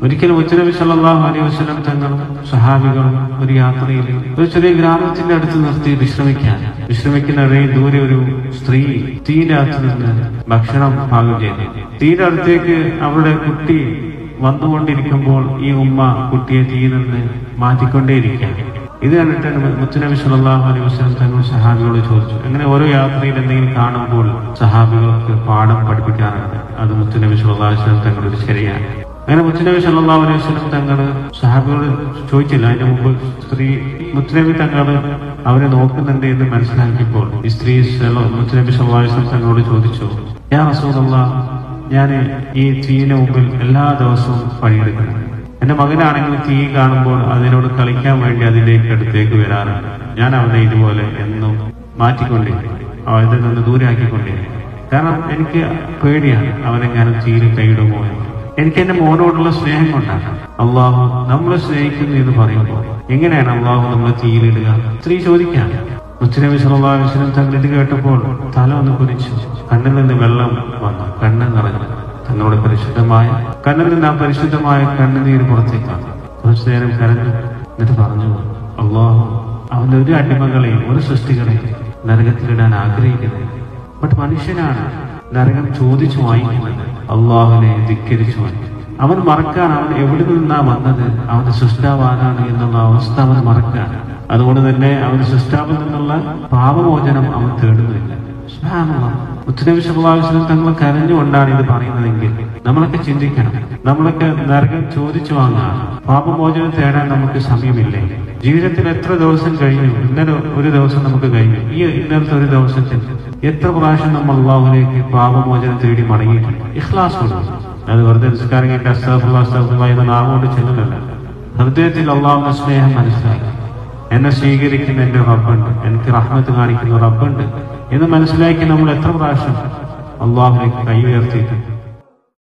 ഒരിക്കലും ഉച്ചനബി സല്ലല്ലാഹു അലൈഹി വസല്ലം തങ്ങളും സഹാബികളും ഒരു യാത്രയിൽ ഒരു ചെറിയ ഗ്രാമത്തിന്റെ അടുത്ത് നിർത്തി വിശ്രമിക്കാൻ വിശ്രമിക്കുന്നവരെ ദൂരെ ഒരു സ്ത്രീ തീയുടെ അടുത്ത് നിന്ന് ഭക്ഷണം പാകം ചെയ്തു തീയുടെ അടുത്തേക്ക് അവരുടെ കുട്ടി വന്നുകൊണ്ടിരിക്കുമ്പോൾ ഈ ഉമ്മ കുട്ടിയെ തീയിൽ നിന്ന് മാറ്റിക്കൊണ്ടേയിരിക്കുകയാണ് ഇത് കണ്ടിട്ട് മുത്തുനബി സല്ലല്ലാഹു അലൈഹി വസല്ലം തങ്ങൾ സഹാബികളോട് ചോദിച്ചു അങ്ങനെ ഓരോ യാത്രയിൽ എന്തെങ്കിലും കാണുമ്പോൾ സഹാബികൾക്ക് പാഠം പഠിപ്പിക്കാറുണ്ട് അത് മുത്തുനബി സല്ലല്ലാഹു അലൈഹി വസല്ലം തങ്ങളുടെ ഒരു ശരിയാണ് അങ്ങനെ മുത്തുനബി സല്ലല്ലാഹു അലൈഹി വസല്ലം തങ്ങൾ സഹാബികളോട് ചോദിച്ചില്ല അതിന്റെ മുമ്പ് സ്ത്രീ മുത്തുനബി തങ്ങൾ അവരെ നോക്കുന്നുണ്ട് എന്ന് മനസ്സിലാക്കിയപ്പോൾ ഈ സ്ത്രീ സല്ല- മുത്തുനബി സല്ലല്ലാഹു അലൈഹി വസല്ലം തങ്ങളോട് ചോദിച്ചു യാ റസൂലല്ലാഹ് ഞാൻ ഈ തീയിന് മുമ്പിൽ എല്ലാ ദിവസവും പണിയെടുക്കണം എന്റെ മകനാണെങ്കിൽ തീ കാണുമ്പോൾ അതിനോട് കളിക്കാൻ വേണ്ടി അതിലേക്ക് അടുത്തേക്ക് വരാറുണ്ട് ഞാൻ അവനെ ഇതുപോലെ എന്നും മാറ്റിക്കൊണ്ടിരിക്കും അവനിൽ നിന്ന് ദൂരാക്കിക്കൊണ്ടിരിക്കും കാരണം എനിക്ക് പേടിയാണ് അവനെങ്ങാനും തീയിൽ കൈയിടുമോ എന്ന് എനിക്ക് എന്റെ മോനോടുള്ള സ്നേഹം കൊണ്ടാണ് അള്ളാഹു നമ്മളെ സ്നേഹിക്കുന്നു എന്ന് പറയുമ്പോൾ എങ്ങനെയാണ് അള്ളാഹു നമ്മളെ തീയിലിടുക സ്ത്രീ ചോദിക്കാണ് മുസ്ലിം സല്ലല്ലാഹു അലൈഹി വസല്ലം തങ്ങൾ ഇത് കേട്ടപ്പോൾ തല ഒന്ന് കുനിച്ചു കണ്ണിൽ നിന്ന് വെള്ളം വന്നു കണ്ണ് നിറഞ്ഞു തങ്ങളുടെ പരിശുദ്ധമായ കണ്ണിൽ നിന്ന് ആ പരിശുദ്ധമായ കണ്ണുനീര് പുറത്തേക്ക് വന്നു കുറച്ചു നേരം കരഞ്ഞു എന്നിട്ട് പറഞ്ഞു അള്ളാഹു അവന്റെ ഒരു അടിമകളെയും ഒരു സൃഷ്ടികളെയും നരകത്തിലിടാൻ ആഗ്രഹിക്കുന്നത് ബട്ട് മനുഷ്യനാണ് നരകം ചോദിച്ചു വാങ്ങിക്കുന്നത് അള്ളാഹുവിനെ ധിക്കരിച്ചു വാങ്ങി അവൻ മറക്കാൻ അവൻ എവിടെ നിന്നാ വന്നത് അവന്റെ സൃഷ്ടാവാനാണ് എന്നുള്ള അവസ്ഥ അവൻ മറക്കാണ് അതുകൊണ്ട് തന്നെ അവന് സൃഷ്ടാവിൽ നിന്നുള്ള പാപമോചനം അവൻ തേടുന്നില്ല സുബ്ഹാനല്ലാഹ്. മുത്തുനബി സല്ലല്ലാഹു അലൈഹി വസല്ലം തങ്ങൾ കരഞ്ഞുകൊണ്ടാണ് ഇത് പറയുന്നതെങ്കിൽ നമ്മളൊക്കെ ചിന്തിക്കണം നമ്മളൊക്കെ നരകം ചോദിച്ചു വാങ്ങാൻ പാപമോചനം തേടാൻ നമുക്ക് സമയമില്ലേ ജീവിതത്തിൽ എത്ര ദിവസം കഴിഞ്ഞു ഇന്നലെ ഒരു ദിവസം നമുക്ക് കഴിഞ്ഞു ഈ ഇന്നലത്തെ ഒരു ദിവസത്തിൽ എത്ര പ്രാവശ്യം നമ്മൾ അള്ളാഹുലേക്ക് പാപമോചനം തേടി മടങ്ങിയിട്ടുണ്ട് ഇഖ്ലാസ് കൊണ്ട് അത് വെറുതെ നിസ്കാരം കേട്ട് അസ്താഫുള്ള അസ്താഫുള്ള എന്ന നാമോട് ചെല്ലുന്നില്ല ഹൃദയത്തിൽ അള്ളാഹുവിന്റെ സ്നേഹം മനസ്സിലാക്കി എന്നെ സ്വീകരിക്കുന്ന എന്റെ റബ്ബുണ്ട് എനിക്ക് റഹ്മത്ത് കാണിക്കുന്ന റബ്ബുണ്ട് എന്ന് മനസ്സിലാക്കി നമ്മൾ എത്ര പ്രാവശ്യം അള്ളാഹുലേക്ക് കൈ ഉയർത്തിയിട്ട്